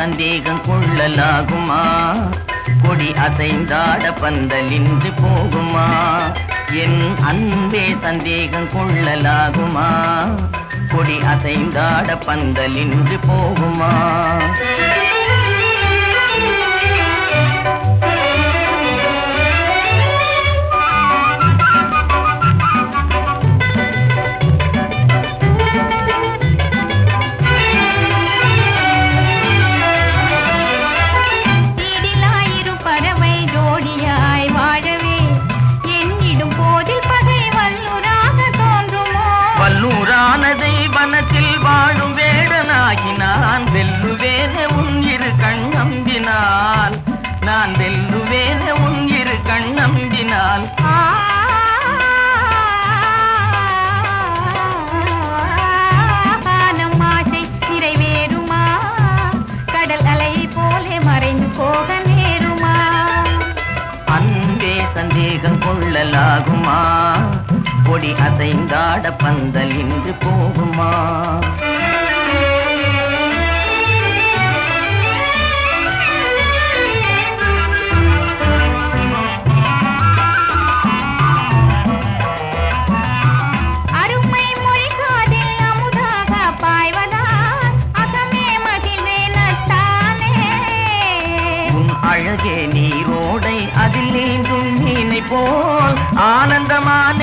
சந்தேகம் கொள்ளலாகுமா கொடி அசைந்தாட பந்தலின்றி போகுமா என் அன்பே சந்தேகம் கொள்ளலாகுமா கொடி அசைந்தாட பந்தலின்றி போகுமா ஈடிலாயிரும் பறவை ஜோடியாய் வாழவே எண்ணிடும் போதில் பகை வல்லுராக தோன்றுமோ வல்லூரானதை வனத்தில் வாழும் வேடனாகி நான் வெல்லுவேனே உன் இரு கண் நம்பினால் நான் வெல்லுவேனே உன் இரு கண் நம்பினால் ஆ நம் ஆசை நிறைவேறுமா கடல் அலை போலே மறைந்து போக நேருமா அன்பே சந்தேகம் கொள்ளலாகுமா கொடி அசைந்தாட பந்தல் இன்று போகுமா அருமை மொழி காதில் அமுதாக பாய்வதால் அகமே மகிழ்வேனத்தானே உன் அழகே நீரோடை அதில் நீந்தும் மீனை போல் ஆனந்தமான